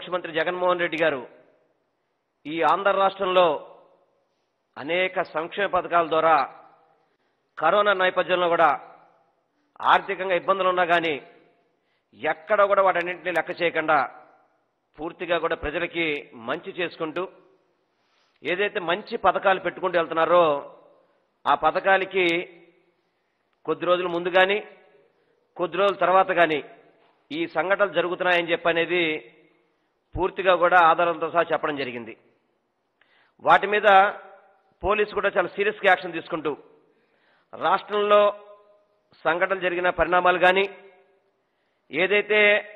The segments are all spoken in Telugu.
ముఖ్యమంత్రి జగన్మోహన్ రెడ్డి గారు ఈ ఆంధ్ర రాష్ట్రంలో అనేక సంక్షేమ పథకాల ద్వారా కరోనా నేపథ్యంలో కూడా ఆర్థికంగా ఇబ్బందులు ఉన్నా కానీ ఎక్కడ కూడా వాటన్నింటినీ లెక్క చేయకుండా పూర్తిగా కూడా ప్రజలకి మంచి చేసుకుంటూ ఏదైతే మంచి పథకాలు పెట్టుకుంటూ వెళ్తున్నారో ఆ పథకాలకి కొద్ది రోజుల ముందు కానీ కొద్ది రోజుల తర్వాత కానీ ఈ సంఘటనలు జరుగుతున్నాయని చెప్పి అనేది పూర్తిగా కూడా ఆధారాలతో సహా చెప్పడం జరిగింది వాటి మీద పోలీసు కూడా చాలా సీరియస్గా యాక్షన్ తీసుకుంటూ రాష్ట్రంలో సంఘటనలు జరిగిన పరిణామాలు కానీ ఏదైతే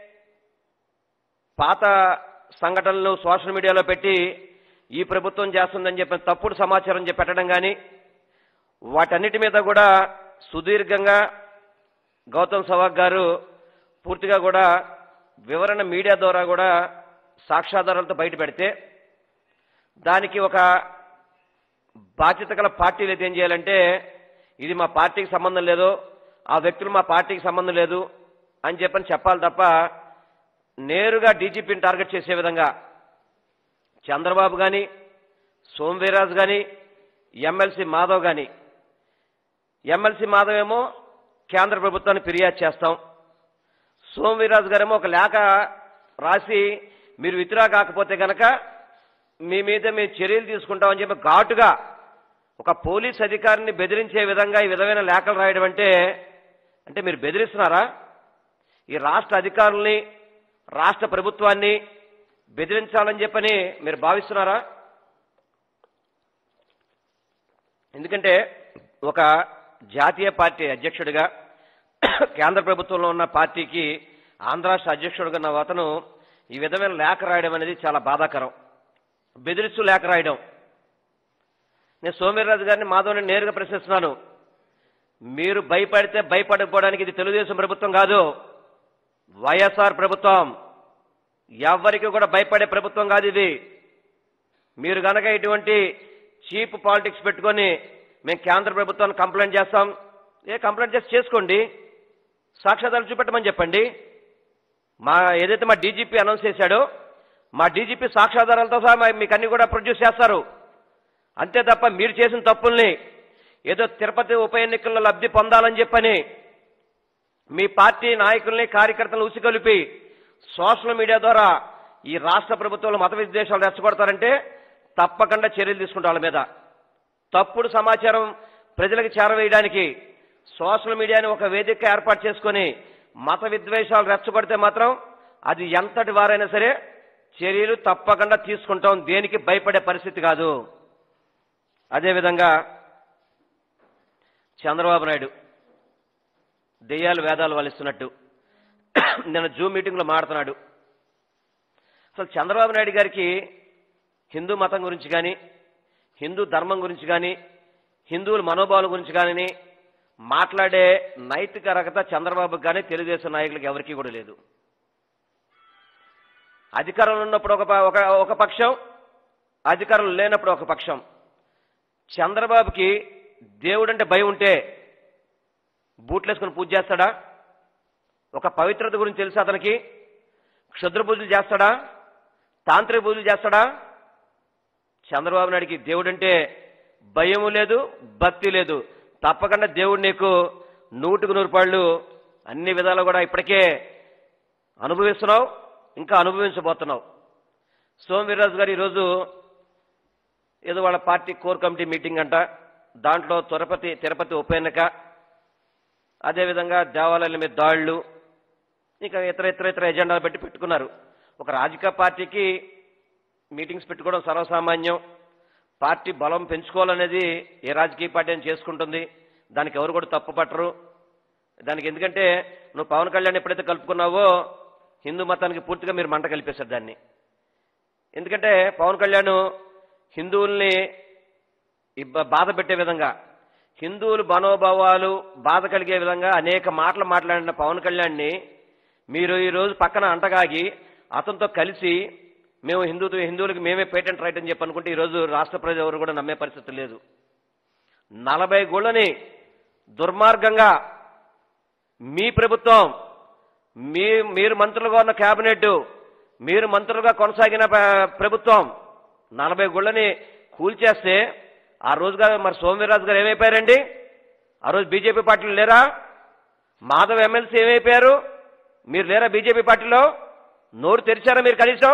పాత సంఘటనలు సోషల్ మీడియాలో పెట్టి ఈ ప్రభుత్వం చేస్తుందని చెప్పి తప్పుడు సమాచారం చెప్పి పెట్టడం కానీ వాటన్నిటి మీద కూడా సుదీర్ఘంగా గౌతమ్ సవాగ్ గారు పూర్తిగా కూడా వివరణ మీడియా ద్వారా కూడా సాక్ష్యాధారాలతో బయట పెడితే దానికి ఒక బాధ్యత గల పార్టీలు అయితే ఏం చేయాలంటే ఇది మా పార్టీకి సంబంధం లేదు ఆ వ్యక్తులు మా పార్టీకి సంబంధం లేదు అని చెప్పని చెప్పాలి తప్ప నేరుగా డీజీపీని టార్గెట్ చేసే విధంగా చంద్రబాబు కానీ సోమవీరాజు కానీ ఎమ్మెల్సీ మాధవ్ కానీ ఎమ్మెల్సీ మాధవ్ ఏమో కేంద్ర ప్రభుత్వాన్ని ఫిర్యాదు చేస్తాం సోమవీరాజు గారేమో ఒక లేఖ రాసి మీరు విత్డ్రా కాకపోతే గనక మీ మీద మేము చర్యలు తీసుకుంటామని చెప్పి ఘాటుగా ఒక పోలీస్ అధికారిని బెదిరించే విధంగా ఈ విధమైన లేఖలు రాయడం అంటే అంటే మీరు బెదిరిస్తున్నారా ఈ రాష్ట్ర అధికారుల్ని రాష్ట్ర ప్రభుత్వాన్ని బెదిరించాలని చెప్పని మీరు భావిస్తున్నారా ఎందుకంటే ఒక జాతీయ పార్టీ అధ్యక్షుడిగా కేంద్ర ప్రభుత్వంలో ఉన్న పార్టీకి ఆంధ్ర రాష్ట్ర అధ్యక్షుడిగా ఉన్న అతను ఈ విధమైన లేఖ రాయడం అనేది చాలా బాధాకరం బెదిరిస్తూ లేఖ రాయడం నేను సోమవీర్రాజు గారిని మాధవ్ని నేరుగా ప్రశ్నిస్తున్నాను మీరు భయపడితే భయపడకపోవడానికి ఇది తెలుగుదేశం ప్రభుత్వం కాదు వైఎస్ఆర్ ప్రభుత్వం ఎవరికి కూడా భయపడే ప్రభుత్వం కాదు ఇది మీరు గనక ఇటువంటి చీప్ పాలిటిక్స్ పెట్టుకొని మేము కేంద్ర ప్రభుత్వాన్ని కంప్లైంట్ చేస్తాం ఏ కంప్లైంట్ చేసి చేసుకోండి సాక్ష్యాధారాలు చూపెట్టమని చెప్పండి మా ఏదైతే మా డీజీపీ అనౌన్స్ చేశాడో మా డీజీపీ సాక్ష్యాధారాలతో సహా మా- మీకు అన్ని కూడా ప్రొడ్యూస్ చేస్తారు అంతే తప్ప మీరు చేసిన తప్పుల్ని ఏదో తిరుపతి ఉప ఎన్నికల్లో లబ్ధి పొందాలని చెప్పని మీ పార్టీ నాయకుల్ని కార్యకర్తలను ఉసిగొలిపి సోషల్ మీడియా ద్వారా ఈ రాష్ట్ర ప్రభుత్వంలో మత విద్వేషాలు రెచ్చగొడతారంటే తప్పకుండా చర్యలు తీసుకుంటాం వాళ్ళ మీద తప్పుడు సమాచారం ప్రజలకు చేరవేయడానికి సోషల్ మీడియాని ఒక వేదిక ఏర్పాటు చేసుకొని మత విద్వేషాలు రెచ్చగొడితే మాత్రం అది ఎంతటి వారైనా సరే చర్యలు తప్పకుండా తీసుకుంటాం దేనికి భయపడే పరిస్థితి కాదు అదేవిధంగా చంద్రబాబు నాయుడు దెయ్యాలు వేదాలు వలిస్తున్నట్టు నిన్న జూమ్ మీటింగ్లో మాడుతున్నాడు అసలు చంద్రబాబు నాయుడు గారికి హిందూ మతం గురించి కానీ హిందూ ధర్మం గురించి కానీ హిందువుల మనోభావాల గురించి కానీ మాట్లాడే నైతిక అర్హత చంద్రబాబుకి కానీ తెలుగుదేశం నాయకులకు ఎవరికీ కూడా లేదు అధికారంలో ఉన్నప్పుడు ఒక ప- ఒక ఒక పక్షం అధికారంలో లేనప్పుడు ఒక పక్షం చంద్రబాబుకి దేవుడంటే భయం ఉంటే బూట్లేసుకుని పూజ చేస్తాడా ఒక పవిత్రత గురించి తెలుసు అతనికి క్షుద్ర పూజలు చేస్తాడా తాంత్రిక పూజలు చేస్తాడా చంద్రబాబు నాయుడికి దేవుడంటే భయము లేదు భక్తి లేదు తప్పకుండా దేవుడు నీకు నూటికి నూరు పాళ్ళు అన్ని విధాలు కూడా ఇప్పటికే అనుభవిస్తున్నావు ఇంకా అనుభవించబోతున్నావు సోమవీర్రాజు గారు ఈరోజు ఏదో వాళ్ళ పార్టీ కోర్ కమిటీ మీటింగ్ అంట దాంట్లో తిరుపతి తిరుపతి ఉప ఎన్నిక అదేవిధంగా దేవాలయాల మీద దాళ్లు ఇంకా ఇతర ఇతర ఇతర ఎజెండాలు పెట్టి పెట్టుకున్నారు ఒక రాజకీయ పార్టీకి మీటింగ్స్ పెట్టుకోవడం సర్వసామాన్యం పార్టీ బలం పెంచుకోవాలనేది ఏ రాజకీయ పార్టీ అని చేసుకుంటుంది దానికి ఎవరు కూడా తప్పు పట్టరు దానికి ఎందుకంటే నువ్వు పవన్ కళ్యాణ్ ఎప్పుడైతే కలుపుకున్నావో హిందూ మతానికి పూర్తిగా మీరు మంట కలిపేశారు దాన్ని ఎందుకంటే పవన్ కళ్యాణ్ హిందువుల్ని ఇబ్బ- బాధ పెట్టే విధంగా హిందువుల మనోభావాలు బాధ కలిగే విధంగా అనేక మాటలు మాట్లాడిన పవన్ కళ్యాణ్ని మీరు ఈరోజు పక్కన అంటగాగి అతనితో కలిసి మేము హిందూ హిందువులకి మేమే పేటెంట్ రైట్ అని చెప్పి అనుకుంటే ఈరోజు రాష్ట్ర ప్రజలు ఎవరు కూడా నమ్మే పరిస్థితి లేదు నలభై గుళ్ళని దుర్మార్గంగా మీ ప్రభుత్వం మీ మీరు మంత్రులుగా ఉన్న కేబినెట్ మీరు మంత్రులుగా కొనసాగిన ప్ర- ప్రభుత్వం నలభై గుళ్ళని కూల్చేస్తే ఆ రోజుగా మరి సోమవీర్రాజు గారు ఏమైపోయారండి ఆ రోజు బీజేపీ పార్టీలు లేరా మాధవ్ ఎమ్మెల్సీ ఏమైపోయారు మీరు లేరా బీజేపీ పార్టీలో నోరు తెరిచారా మీరు కనీసం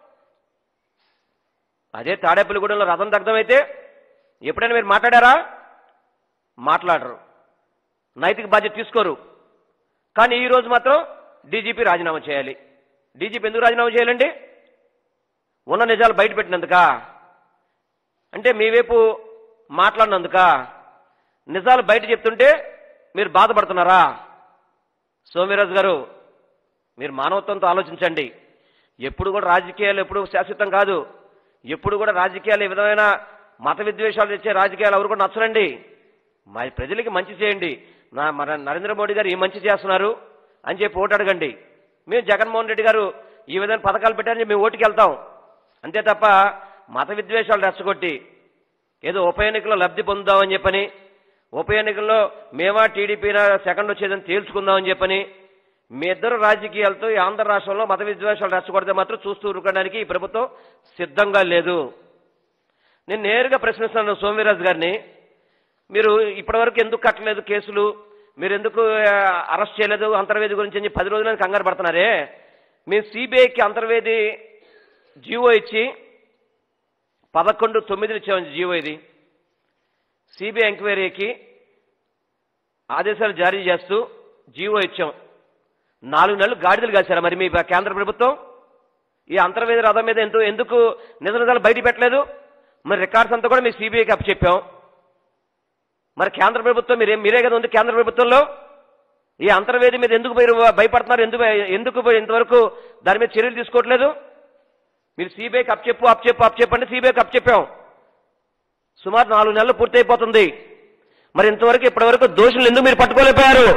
అదే తాడేపల్లిగూడెంలో రథం దగ్ధమైతే ఎప్పుడైనా మీరు మాట్లాడారా మాట్లాడరు నైతిక బాధ్యత తీసుకోరు కానీ ఈ రోజు మాత్రం డీజీపీ రాజీనామా చేయాలి డీజీపీ ఎందుకు రాజీనామా చేయాలండి ఉన్న నిజాలు బయట పెట్టినందుక అంటే మీ వైపు మాట్లాడినందుక నిజాలు బయట చెప్తుంటే మీరు బాధపడుతున్నారా సోమిరాజు గారు మీరు మానవత్వంతో ఆలోచించండి ఎప్పుడు కూడా రాజకీయాలు ఎప్పుడు శాశ్వతం కాదు ఎప్పుడు కూడా రాజకీయాలు ఈ విధమైన మత విద్వేషాలు తెచ్చే రాజకీయాలు ఎవరు కూడా నచ్చరండి మా ప్రజలకి మంచి చేయండి నా మన నరేంద్ర మోడీ గారు ఈ మంచి చేస్తున్నారు అని చెప్పి ఓటు అడగండి మేము జగన్మోహన్ రెడ్డి గారు ఈ విధమైన పథకాలు పెట్టారని చెప్పి మేము ఓటుకి వెళ్తాం అంతే తప్ప మత విద్వేషాలు రెచ్చగొట్టి ఏదో ఉప ఎన్నికల్లో లబ్ధి పొందుదామని చెప్పని ఉప ఎన్నికల్లో మేమా టీడీపీనా సెకండ్ వచ్చేదని తేల్చుకుందామని చెప్పని మీ ఇద్దరు రాజకీయాలతో ఈ ఆంధ్ర రాష్ట్రంలో మత విద్వేషాలు రెచ్చగొడితే మాత్రం చూస్తూ ఊరుకోవడానికి ఈ ప్రభుత్వం సిద్ధంగా లేదు నేను నేరుగా ప్రశ్నిస్తున్నాను సోమవీరాజు గారిని మీరు ఇప్పటివరకు ఎందుకు కట్టలేదు కేసులు మీరు ఎందుకు ఆ, అరెస్ట్ చేయలేదు అంతర్వేది గురించి అని చెప్పి పది రోజులని కంగారు పడుతున్నారే మేము సిబిఐకి అంతర్వేది జీవో ఇచ్చి పదకొండు తొమ్మిదిని ఇచ్చాము జీవో ఇది సిబిఐ ఎంక్వైరీకి ఆదేశాలు జారీ చేస్తూ జీవో ఇచ్చాం నాలుగు నెలలు గాడిదలు కాశారా మరి మీ కేంద్ర ప్రభుత్వం ఈ అంతర్వేది రథం మీద ఎందుకు ఎందుకు నిజ నిజాలు బయట పెట్టలేదు మరి రికార్డ్స్ అంతా కూడా మీ సిబిఐకి అప్పచెప్పాం మరి కేంద్ర ప్రభుత్వం మీరే మీరే కదా ఉంది కేంద్ర ప్రభుత్వంలో ఈ అంతర్వేది మీద ఎందుకు మీరు భయపడుతున్నారు ఎందుకు ఎందుకు ఇంతవరకు దాని మీద చర్యలు తీసుకోవట్లేదు మీరు సిబిఐకి అప్పచెప్పు అప్పచెప్పు అప్పచెప్పు అంటే సిబిఐకి అప్పచెప్పాం సుమారు నాలుగు నెలలు పూర్తయిపోతుంది మరి ఇంతవరకు ఇప్పటివరకు దోషులు ఎందుకు మీరు పట్టుకోలేకపోయారు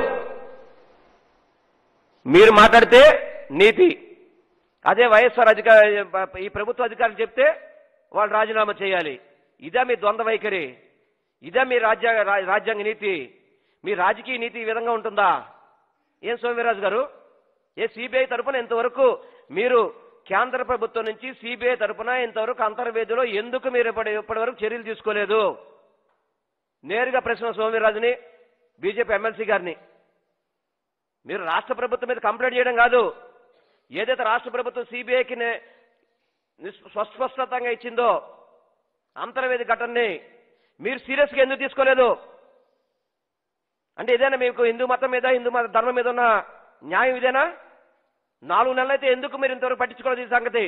మీరు మాట్లాడితే నీతి అదే వైఎస్ఆర్ అధికార ఈ ప్రభుత్వ అధికారులు చెప్తే వాళ్ళు రాజీనామా చేయాలి ఇదా మీ ద్వంద్వ వైఖరి ఇదా మీ రాజ్యాంగ రా- రాజ్యాంగ నీతి మీ రాజకీయ నీతి ఈ విధంగా ఉంటుందా ఏం సోమవీరాజు గారు ఏ సిబిఐ తరపున ఇంతవరకు మీరు కేంద్ర ప్రభుత్వం నుంచి సిబిఐ తరపున ఇంతవరకు అంతర్వేదిలో ఎందుకు మీరు ఇప్పటి ఇప్పటివరకు చర్యలు తీసుకోలేదు నేరుగా ప్రశ్న సోమవీరాజుని బీజేపీ ఎమ్మెల్సీ గారిని మీరు రాష్ట్ర ప్రభుత్వం మీద కంప్లైంట్ చేయడం కాదు ఏదైతే రాష్ట్ర ప్రభుత్వం సిబిఐకి స్పష్టంగా ఇచ్చిందో అంతర్వేది ఘటనని మీరు సీరియస్గా ఎందుకు తీసుకోలేదు అంటే ఇదేనా మీకు హిందూ మతం మీద హిందూ మత ధర్మం మీద ఉన్న న్యాయం ఇదేనా నాలుగు నెలలైతే ఎందుకు మీరు ఇంతవరకు పట్టించుకోలేదు ఈ సంగతి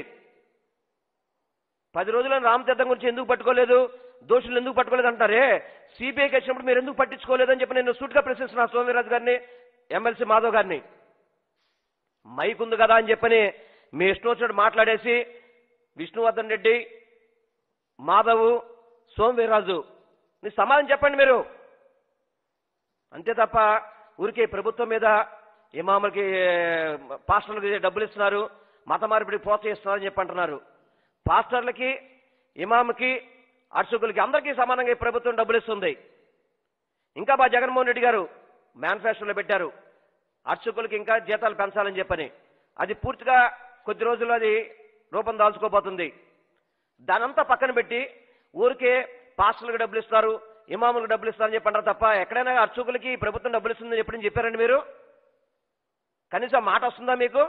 పది రోజులను రామతీర్థం గురించి ఎందుకు పట్టుకోలేదు దోషులు ఎందుకు పట్టుకోలేదు అంటారే సిబిఐకి వచ్చినప్పుడు మీరు ఎందుకు పట్టించుకోలేదని చెప్పి నేను సూటిగా ప్రశ్నిస్తున్నా సోమవీరాజు గారిని ఎమ్మెల్సీ మాధవ్ గారిని మైక్ ఉంది కదా అని చెప్పని మీ ఇష్టం వచ్చినట్టు మాట్లాడేసి విష్ణువర్ధన్ రెడ్డి మాధవ్ సోమవీర్రాజు మీ సమాధానం చెప్పండి మీరు అంతే తప్ప ఊరికే ప్రభుత్వం మీద ఇమాములకి పాస్టర్లకి డబ్బులు ఇస్తున్నారు మత మార్పిడికి ప్రోత్సహిస్తున్నారని చెప్పి అంటున్నారు పాస్టర్లకి ఇమాముకి అర్చకులకి అందరికీ సమానంగా ఈ ప్రభుత్వం డబ్బులు ఇస్తుంది ఇంకా మా జగన్మోహన్ రెడ్డి గారు మేనిఫెస్టోలో పెట్టారు అర్చకులకి ఇంకా జీతాలు పెంచాలని చెప్పని అది పూర్తిగా కొద్ది రోజుల్లో అది రూపం దాల్చుకోబోతుంది దానంతా పక్కన పెట్టి ఊరికే పాస్టర్లకు డబ్బులు ఇస్తారు ఇమాములకు డబ్బులు ఇస్తారని చెప్పి అంటారు తప్ప ఎక్కడైనా అర్చకులకి ఈ ప్రభుత్వం డబ్బులు ఇస్తుందని ఎప్పుడైనా చెప్పారండి మీరు కనీసం ఆ మాట వస్తుందా మీకు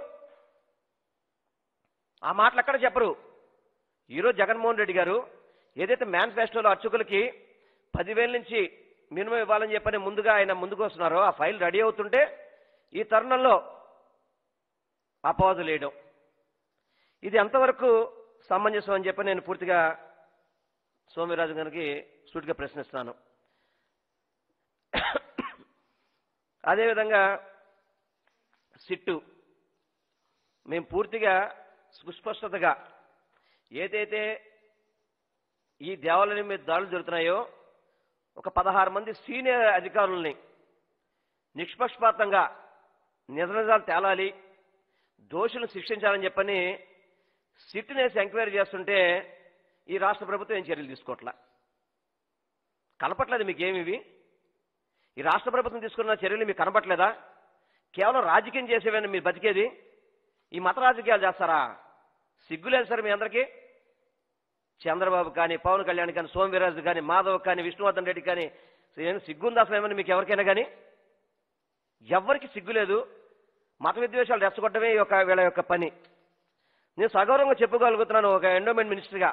ఆ మాటలు ఎక్కడ చెప్పరు ఈరోజు జగన్మోహన్ రెడ్డి గారు ఏదైతే మేనిఫెస్టోలో అర్చకులకి పదివేల నుంచి మినిమం ఇవ్వాలని చెప్పని ముందుగా ఆయన ముందుకు వస్తున్నారో ఆ ఫైల్ రెడీ అవుతుంటే ఈ తరుణంలో అపవాదులు వేయడం ఇది ఎంతవరకు సమంజసం అని చెప్పి నేను పూర్తిగా సోమవీరాజు గారికి సూటిగా ప్రశ్నిస్తున్నాను అదేవిధంగా సిట్టు మేము పూర్తిగా సుస్పష్టతగా ఏదైతే ఈ దేవాలయం మీద దాడులు జరుగుతున్నాయో ఒక పదహారు మంది సీనియర్ అధికారుల్ని నిష్పక్షపాతంగా నిజ నిజాలు తేలాలి దోషులను శిక్షించాలని చెప్పని సిట్నేసి ఎంక్వైరీ చేస్తుంటే ఈ రాష్ట్ర ప్రభుత్వం ఏం చర్యలు తీసుకోవట్లా కనపట్లేదు మీకేమివి ఈ రాష్ట్ర ప్రభుత్వం తీసుకున్న చర్యలు మీకు కనపట్లేదా కేవలం రాజకీయం చేసేవని మీరు బతికేది ఈ మత రాజకీయాలు చేస్తారా సిగ్గులేదు సార్ మీ అందరికీ చంద్రబాబు కానీ పవన్ కళ్యాణ్ కానీ సోమవీరాజు కానీ మాధవ్ కానీ విష్ణువర్ధన్ రెడ్డి కానీ ఏం సిగ్గుంది అసలు ఏమన్నా మీకు ఎవరికైనా కానీ ఎవరికి సిగ్గులేదు మత విద్వేషాలు రెచ్చగొట్టడమే ఈ యొక్క వీళ్ళ యొక్క పని నేను సగౌరవంగా చెప్పుకోగలుగుతున్నాను ఒక ఎండోమెంట్ మినిస్టర్గా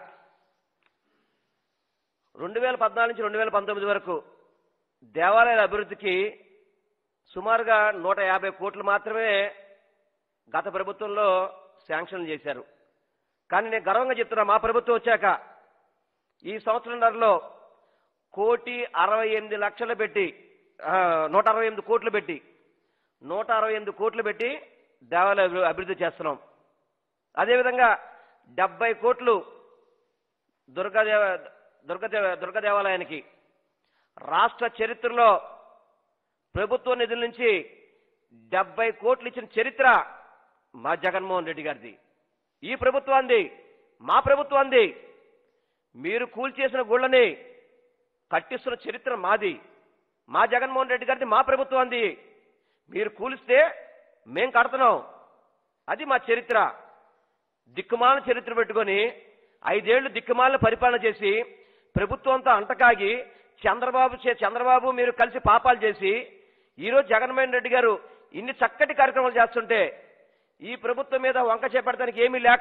రెండు వేల పద్నాలుగు నుంచి రెండు వేల పంతొమ్మిది వరకు దేవాలయాల అభివృద్ధికి సుమారుగా నూట యాభై కోట్లు మాత్రమే గత ప్రభుత్వంలో శాంక్షన్ చేశారు కానీ నేను గర్వంగా చెప్తున్నా మా ప్రభుత్వం వచ్చాక ఈ సంవత్సరంన్నరలో కోటి అరవై ఎనిమిది లక్షలు పెట్టి ఆ, నూట అరవై ఎనిమిది కోట్లు పెట్టి నూట అరవై ఎనిమిది కోట్లు పెట్టి దేవాలయ అభి- అభివృద్ధి చేస్తున్నాం అదేవిధంగా డెబ్బై కోట్లు దుర్గాదేవ దుర్గదేవ దుర్గ దేవాలయానికి రాష్ట్ర చరిత్రలో ప్రభుత్వ నిధుల నుంచి డెబ్బై కోట్లు ఇచ్చిన చరిత్ర మా జగన్మోహన్ రెడ్డి గారిది ఈ ప్రభుత్వాన్ని మా ప్రభుత్వాన్ని మీరు కూల్చేసిన గుళ్ళని కట్టిస్తున్న చరిత్ర మాది మా జగన్మోహన్ రెడ్డి గారిది మా ప్రభుత్వాన్ని మీరు కూలిస్తే మేం కడుతున్నాం అది మా చరిత్ర దిక్కుమాల చరిత్ర పెట్టుకొని ఐదేళ్లు దిక్కుమాలను పరిపాలన చేసి ప్రభుత్వంతో అంటకాగి చంద్రబాబు చే- చంద్రబాబు మీరు కలిసి పాపాలు చేసి ఈరోజు జగన్మోహన్ రెడ్డి గారు ఇన్ని చక్కటి కార్యక్రమాలు చేస్తుంటే ఈ ప్రభుత్వం మీద వంక చేపడటానికి ఏమీ లేక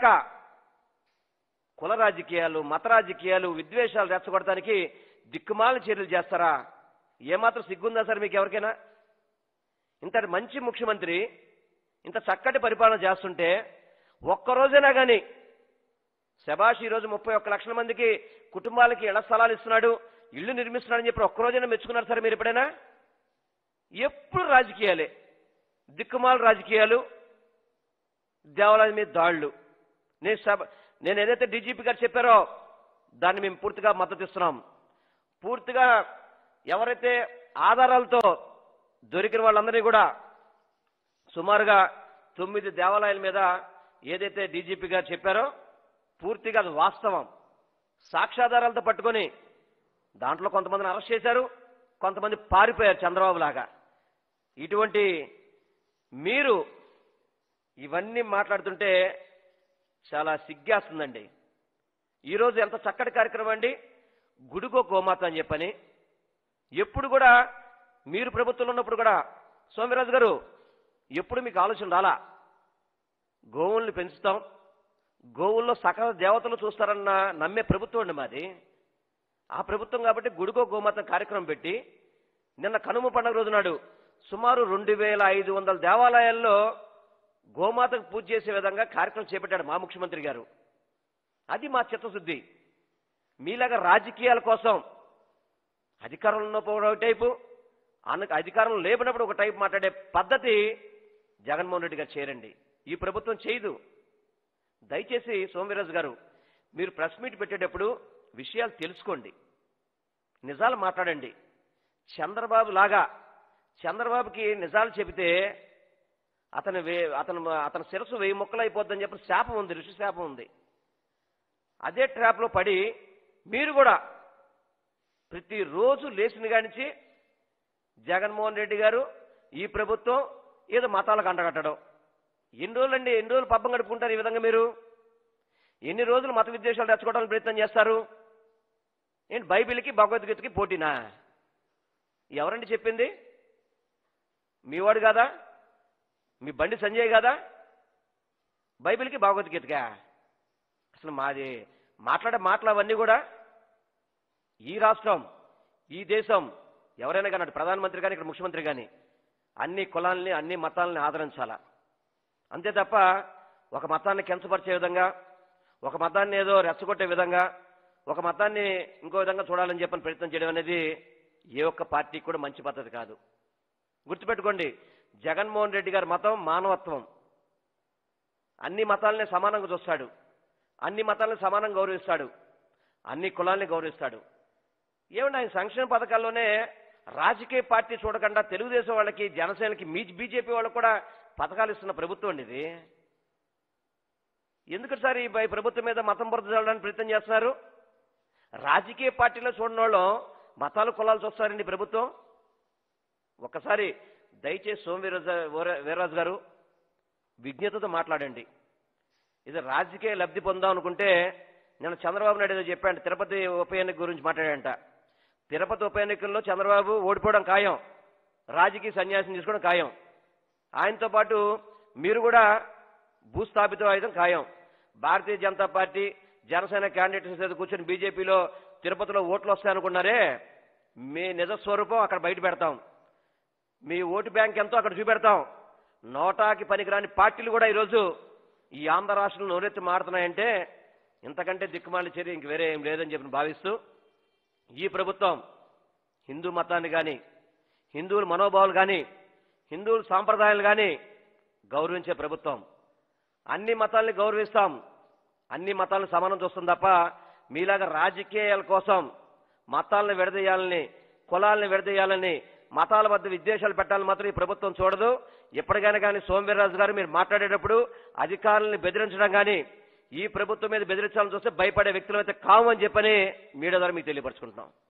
కుల రాజకీయాలు మత రాజకీయాలు విద్వేషాలు రెచ్చగొడటానికి దిక్కుమాలిన చర్యలు చేస్తారా ఏమాత్రం సిగ్గుందా సార్ మీకు ఎవరికైనా ఇంతటి మంచి ముఖ్యమంత్రి ఇంత చక్కటి పరిపాలన చేస్తుంటే ఒక్కరోజైనా కానీ శబాష్ ఈ రోజు ముప్పై ఒక్క లక్షల మందికి కుటుంబాలకి ఇళ్ల స్థలాలు ఇస్తున్నాడు ఇల్లు నిర్మిస్తున్నాడని చెప్పి ఒక్కరోజైనా మెచ్చుకున్నారు సార్ మీరు ఎప్పుడైనా ఎప్పుడు రాజకీయాలే దిక్కుమాల రాజకీయాలు దేవాలయం మీద దాళ్లు నేను సభ నేను ఏదైతే డీజీపీ గారు చెప్పారో దాన్ని మేము పూర్తిగా మద్దతు ఇస్తున్నాం పూర్తిగా ఎవరైతే ఆధారాలతో దొరికిన వాళ్ళందరినీ కూడా సుమారుగా తొమ్మిది దేవాలయాల మీద ఏదైతే డీజీపీ గారు చెప్పారో పూర్తిగా అది వాస్తవం సాక్ష్యాధారాలతో పట్టుకొని దాంట్లో కొంతమందిని అరెస్ట్ చేశారు కొంతమంది పారిపోయారు చంద్రబాబు లాగా ఇటువంటి మీరు ఇవన్నీ మాట్లాడుతుంటే చాలా సిగ్గేస్తుందండి ఈరోజు ఎంత చక్కటి కార్యక్రమం అండి గుడికో గోమాత అని చెప్పని ఎప్పుడు కూడా మీరు ప్రభుత్వంలో ఉన్నప్పుడు కూడా సోమరాజు గారు ఎప్పుడు మీకు ఆలోచన రాలా గోవుల్ని పెంచుతాం గోవుల్లో సకల దేవతలు చూస్తారన్న నమ్మే ప్రభుత్వం అండి మాది ఆ ప్రభుత్వం కాబట్టి గుడికో గోమాత కార్యక్రమం పెట్టి నిన్న కనుమ పండుగ రోజు నాడు సుమారు రెండు వేల ఐదు వందల దేవాలయాల్లో గోమాతకు పూజ చేసే విధంగా కార్యక్రమం చేపట్టాడు మా ముఖ్యమంత్రి గారు అది మా చిత్తశుద్ధి మీలాగా రాజకీయాల కోసం అధికారంలో ఉన్నప్పుడు ఒక టైపు అన్న అధికారం లేపినప్పుడు ఒక టైపు మాట్లాడే పద్ధతి జగన్మోహన్ రెడ్డి గారు చేయరండి ఈ ప్రభుత్వం చేయదు దయచేసి సోమవీరాజు గారు మీరు ప్రెస్ మీట్ పెట్టేటప్పుడు విషయాలు తెలుసుకోండి నిజాలు మాట్లాడండి చంద్రబాబు లాగా చంద్రబాబుకి నిజాలు చెబితే అతని వే అతను అతని శిరస్సు వెయ్యి ముక్కలైపోద్దని చెప్పి శాపం ఉంది ఋషి శాపం ఉంది అదే ట్రాప్లో పడి మీరు కూడా ప్రతిరోజు లేచిన కానించి జగన్మోహన్ రెడ్డి గారు ఈ ప్రభుత్వం ఏదో మతాలకు అంటగట్టడం ఎన్ని రోజులండి ఎన్ని రోజులు పబ్బం గడుపుకుంటారు ఈ విధంగా మీరు ఎన్ని రోజులు మత విద్వేషాలు తెచ్చుకోవడానికి ప్రయత్నం చేస్తారు ఏంటి బైబిల్కి భగవద్గీతకి పోటీనా ఎవరండి చెప్పింది మీ వాడు కాదా మీ బండి సంజయ్ కాదా బైబిల్కి భగవద్గీతకా అసలు మాది మాట్లాడే మాటలు అవన్నీ కూడా ఈ రాష్ట్రం ఈ దేశం ఎవరైనా కానీ అటు ప్రధానమంత్రి కానీ ఇక్కడ ముఖ్యమంత్రి కానీ అన్ని కులాలని అన్ని మతాలని ఆదరించాలా అంతే తప్ప ఒక మతాన్ని కించపరిచే విధంగా ఒక మతాన్ని ఏదో రెచ్చగొట్టే విధంగా ఒక మతాన్ని ఇంకో విధంగా చూడాలని చెప్పని ప్రయత్నం చేయడం అనేది ఏ ఒక్క పార్టీకి కూడా మంచి పద్ధతి కాదు గుర్తుపెట్టుకోండి జగన్మోహన్ రెడ్డి గారి మతం మానవత్వం అన్ని మతాలని సమానంగా చూస్తాడు అన్ని మతాలను సమానంగా గౌరవిస్తాడు అన్ని కులాల్ని గౌరవిస్తాడు ఏమంటే ఆయన సంక్షేమ పథకాల్లోనే రాజకీయ పార్టీ చూడకుండా తెలుగుదేశం వాళ్ళకి జనసేనకి మీ బీజేపీ వాళ్ళకి కూడా పథకాలు ఇస్తున్న ప్రభుత్వం అండి ఇది ఎందుకు సార్ ఈ ఈ ప్రభుత్వం మీద మతం బురద చల్లడానికి ప్రయత్నం చేస్తున్నారు రాజకీయ పార్టీలో చూడని వాళ్ళు మతాలు కులాలు చూస్తారండి ఈ ప్రభుత్వం ఒక్కసారి దయచేసి సోమ వీరరాజు వీరరాజు గారు విజ్ఞతతో మాట్లాడండి ఇది రాజకీయ లబ్ధి పొందాం అనుకుంటే నేను చంద్రబాబు నాయుడు ఏదో చెప్పాడు తిరుపతి ఉప ఎన్నిక గురించి మాట్లాడాడంట తిరుపతి ఉప ఎన్నికల్లో చంద్రబాబు ఓడిపోవడం ఖాయం రాజకీయ సన్యాసం తీసుకోవడం ఖాయం ఆయనతో పాటు మీరు కూడా భూస్థాపితం అయ్యడం ఖాయం భారతీయ జనతా పార్టీ జనసేన క్యాండిడేట్స్ మీద కూర్చొని బీజేపీలో తిరుపతిలో ఓట్లు వస్తాయనుకున్నారే మీ నిజ స్వరూపం అక్కడ బయట పెడతాం మీ ఓటు బ్యాంక్ ఎంతో అక్కడ చూపెడతాం నోటాకి పనికిరాని పార్టీలు కూడా ఈరోజు ఈ ఆంధ్ర రాష్ట్రంలో నోరెత్తి మారుతున్నాయంటే ఇంతకంటే దిక్కుమాలి చర్య ఇంక వేరే ఏం లేదని చెప్పి భావిస్తూ ఈ ప్రభుత్వం హిందూ మతాన్ని కానీ హిందువుల మనోభావాలు కానీ హిందువుల సాంప్రదాయాలు కానీ గౌరవించే ప్రభుత్వం అన్ని మతాల్ని గౌరవిస్తాం అన్ని మతాలను సమానం చూస్తుంది తప్ప మీలాగా రాజకీయాల కోసం మతాలను విడదీయాలని కులాలను విడదీయాలని మతాల మధ్య విద్వేషాలు పెట్టాలని మాత్రం ఈ ప్రభుత్వం చూడదు ఎప్పటికైనా కానీ సోమవీర్రాజు గారు మీరు మాట్లాడేటప్పుడు అధికారులను బెదిరించడం కానీ ఈ ప్రభుత్వం మీద బెదిరించాలని చూస్తే భయపడే వ్యక్తులు అయితే కావు అని చెప్పని మీడియా ద్వారా మీకు తెలియపరచుకుంటున్నాం